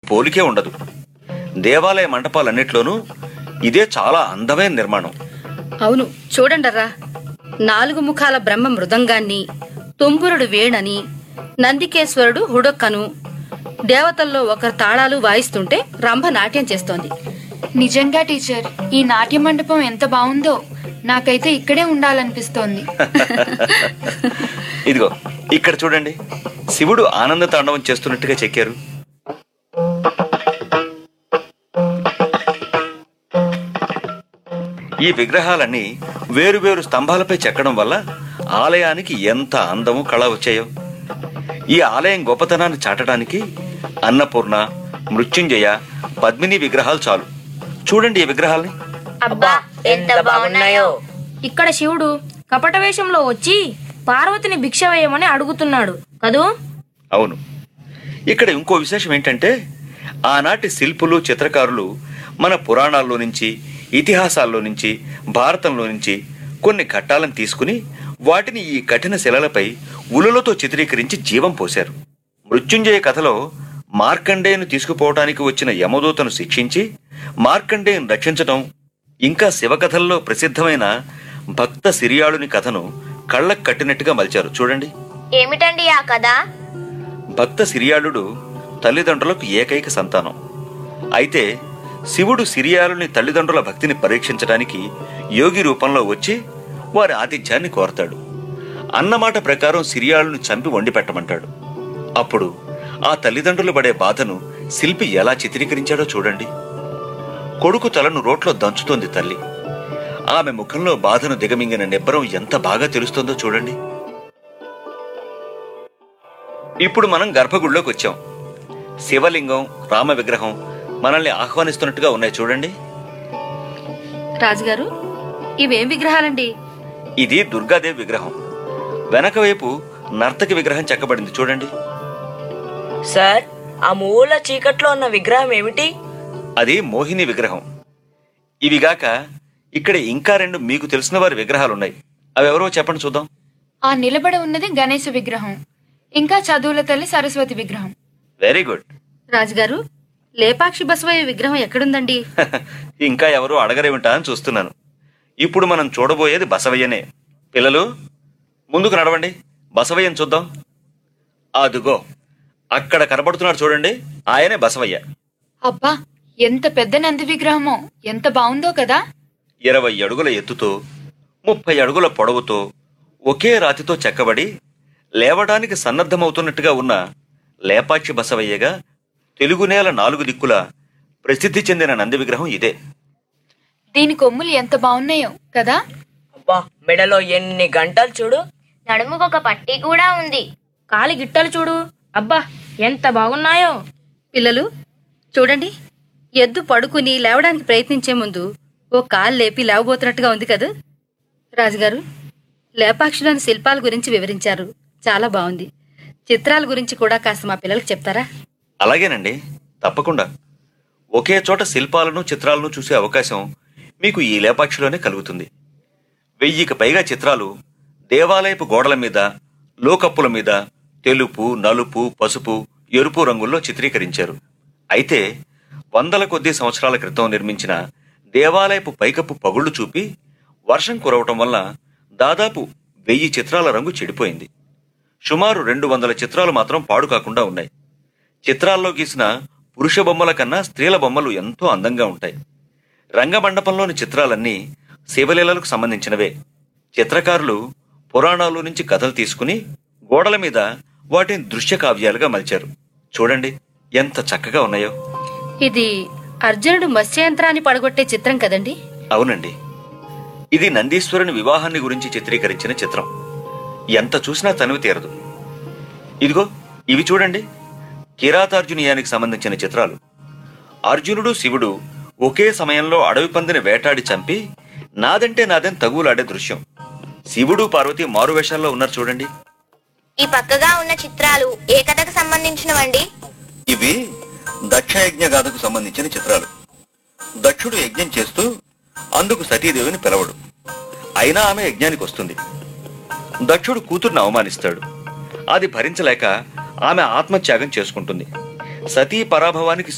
పోలికే ఉండదు దేవాలయ మంటపాలన్నిట్లోనూ ఇదే చాలా అందమైన నిర్మాణం అవును చూడండర్రా నాలుగు ముఖాల బ్రహ్మ మృదంగాన్ని తుంబురుడు వేణని నందికేశ్వరుడు హుడొక్కను దేవతల్లో ఒకరు తాళాలు వాయిస్తుంటే రంభ నాట్యం చేస్తోంది నిజంగా టీచర్ ఈ నాట్య మండపం ఎంత బాగుందో నాకైతే ఇక్కడే ఉండాలనిపిస్తోంది ఇదిగో ఇక్కడ చూడండి శివుడు ఆనంద తాండవం చేస్తున్నట్టుగా చెక్కారు ఈ విగ్రహాలన్నీ వేరువేరు స్తంభాలపై చెక్కడం వల్ల ఆలయానికి ఎంత అందము కళ వచ్చాయో ఈ ఆలయం గొప్పతనాన్ని చాటడానికి అన్నపూర్ణ మృత్యుంజయ పద్మిని విగ్రహాలు చాలు చూడండి ఈ విగ్రహాల్ని అబ్బా ఎంత బాగున్నాయో ఇక్కడ శివుడు కపట వేషంలో వచ్చి పార్వతిని భిక్ష వేయమని అడుగుతున్నాడు కదూ అవును ఇక్కడ ఇంకో విశేషం ఏంటంటే ఆనాటి శిల్పులు చిత్రకారులు మన పురాణాల్లో నుంచి ఇతిహాసాల్లో నుంచి భారతంలో నుంచి కొన్ని ఘట్టాలను తీసుకుని వాటిని ఈ కఠిన శిలలపై ఉలులతో చిత్రీకరించి జీవం పోశారు మృత్యుంజయ కథలో మార్కండేయును తీసుకుపోవటానికి వచ్చిన యమదూతను శిక్షించి మార్కండేయును రక్షించటం ఇంకా శివకథల్లో ప్రసిద్ధమైన భక్త సిరియాళుని కథను కళ్ళకు కట్టినట్టుగా మలిచారు చూడండి ఏమిటండి ఆ కథ భక్త సిరియాళుడు తల్లిదండ్రులకు ఏకైక సంతానం అయితే శివుడు సిరియాలుని తల్లిదండ్రుల భక్తిని పరీక్షించడానికి యోగి రూపంలో వచ్చి వారి ఆతిథ్యాన్ని కోరతాడు అన్నమాట ప్రకారం సిరియాలుని చంపి వండి పెట్టమంటాడు అప్పుడు ఆ తల్లిదండ్రులు పడే బాధను శిల్పి ఎలా చిత్రీకరించాడో చూడండి కొడుకు తలను రోట్లో దంచుతోంది తల్లి ఆమె ముఖంలో బాధను దిగమింగిన నిబ్బరం ఎంత బాగా తెలుస్తుందో చూడండి ఇప్పుడు మనం గర్భగుడిలోకి వచ్చాం శివలింగం రామ విగ్రహం మనల్ని ఆహ్వానిస్తున్నట్టుగా ఉన్నాయి చూడండి రాజుగారు ఇవేం విగ్రహాలండి ఇది దుర్గాదేవి విగ్రహం వెనక వైపు నర్తకి విగ్రహం చెక్కబడింది చూడండి సార్ ఆ మూల చీకట్లో ఉన్న విగ్రహం ఏమిటి అది మోహిని విగ్రహం ఇవిగాక ఇక్కడ ఇంకా రెండు మీకు తెలిసిన వారి విగ్రహాలున్నాయి అవి ఎవరో చెప్పండి చూద్దాం ఆ నిలబడి ఉన్నది గణేశ విగ్రహం ఇంకా చదువుల తల్లి సరస్వతి విగ్రహం వెరీ గుడ్ రాజుగారు లేపాక్షి బసవయ్య విగ్రహం ఎక్కడుందండి ఇంకా ఎవరు అడగరేమిటా అని చూస్తున్నాను ఇప్పుడు మనం చూడబోయేది బసవయ్యనే పిల్లలు ముందుకు నడవండి బసవయ్యని చూద్దాం అదుగో అక్కడ కనబడుతున్నాడు చూడండి ఆయనే బసవయ్య అబ్బా ఎంత పెద్ద నంది విగ్రహమో ఎంత బాగుందో కదా ఇరవై అడుగుల ఎత్తుతో ముప్పై అడుగుల పొడవుతో ఒకే రాతితో చెక్కబడి లేవడానికి సన్నద్ధమవుతున్నట్టుగా ఉన్న లేపాక్షి బసవయ్యగా తెలుగు నేల నాలుగు దిక్కుల ప్రసిద్ధి చెందిన నంది విగ్రహం ఇదే దీని కొమ్ములు ఎంత బాగున్నాయో కదా అబ్బా మెడలో ఎన్ని గంటలు చూడు నడుముకొక పట్టీ కూడా ఉంది కాలి గిట్టలు చూడు అబ్బా ఎంత బాగున్నాయో పిల్లలు చూడండి ఎద్దు పడుకుని లేవడానికి ప్రయత్నించే ముందు ఓ కాలు లేపి లేవబోతున్నట్టుగా ఉంది కదా రాజుగారు లేపాక్షిలోని శిల్పాల గురించి వివరించారు చాలా బాగుంది చిత్రాల గురించి కూడా కాస్త మా పిల్లలకు చెప్తారా అలాగేనండి తప్పకుండా ఒకే చోట శిల్పాలను చిత్రాలను చూసే అవకాశం మీకు ఈ లేపాక్షిలోనే కలుగుతుంది వెయ్యికి పైగా చిత్రాలు దేవాలయపు గోడల మీద లోకప్పుల మీద తెలుపు నలుపు పసుపు ఎరుపు రంగుల్లో చిత్రీకరించారు అయితే వందల కొద్ది సంవత్సరాల క్రితం నిర్మించిన దేవాలయపు పైకప్పు పగుళ్లు చూపి వర్షం కురవటం వల్ల దాదాపు వెయ్యి చిత్రాల రంగు చెడిపోయింది సుమారు రెండు వందల చిత్రాలు మాత్రం పాడు కాకుండా ఉన్నాయి చిత్రాల్లో గీసిన పురుష బొమ్మల కన్నా స్త్రీల బొమ్మలు ఎంతో అందంగా ఉంటాయి రంగమండపంలోని చిత్రాలన్నీ శివలీలలకు సంబంధించినవే చిత్రకారులు పురాణాల నుంచి కథలు తీసుకుని గోడల మీద వాటిని దృశ్య కావ్యాలుగా మలిచారు చూడండి ఎంత చక్కగా ఉన్నాయో ఇది అర్జునుడు మత్స్యయంత్రాన్ని పడగొట్టే చిత్రం కదండి అవునండి ఇది నందీశ్వరుని వివాహాన్ని గురించి చిత్రీకరించిన చిత్రం ఎంత చూసినా తనివి తీరదు ఇదిగో ఇవి చూడండి కిరాతార్జునీయానికి సంబంధించిన చిత్రాలు అర్జునుడు శివుడు ఒకే సమయంలో అడవి పందిని వేటాడి చంపి నాదంటే నాదని తగులాడే దృశ్యం శివుడు పార్వతి మారువేషాల్లో ఉన్నారు చూడండి ఈ పక్కగా ఉన్న చిత్రాలు ఏ కథకు సంబంధించినవండి ఇవి దక్షయజ్ఞ గాథకు సంబంధించిన చిత్రాలు దక్షుడు యజ్ఞం చేస్తూ అందుకు సతీదేవిని పిలవడు అయినా ఆమె యజ్ఞానికి వస్తుంది దక్షుడు కూతుర్ని అవమానిస్తాడు అది భరించలేక ఆమె ఆత్మత్యాగం చేసుకుంటుంది సతీ పరాభవానికి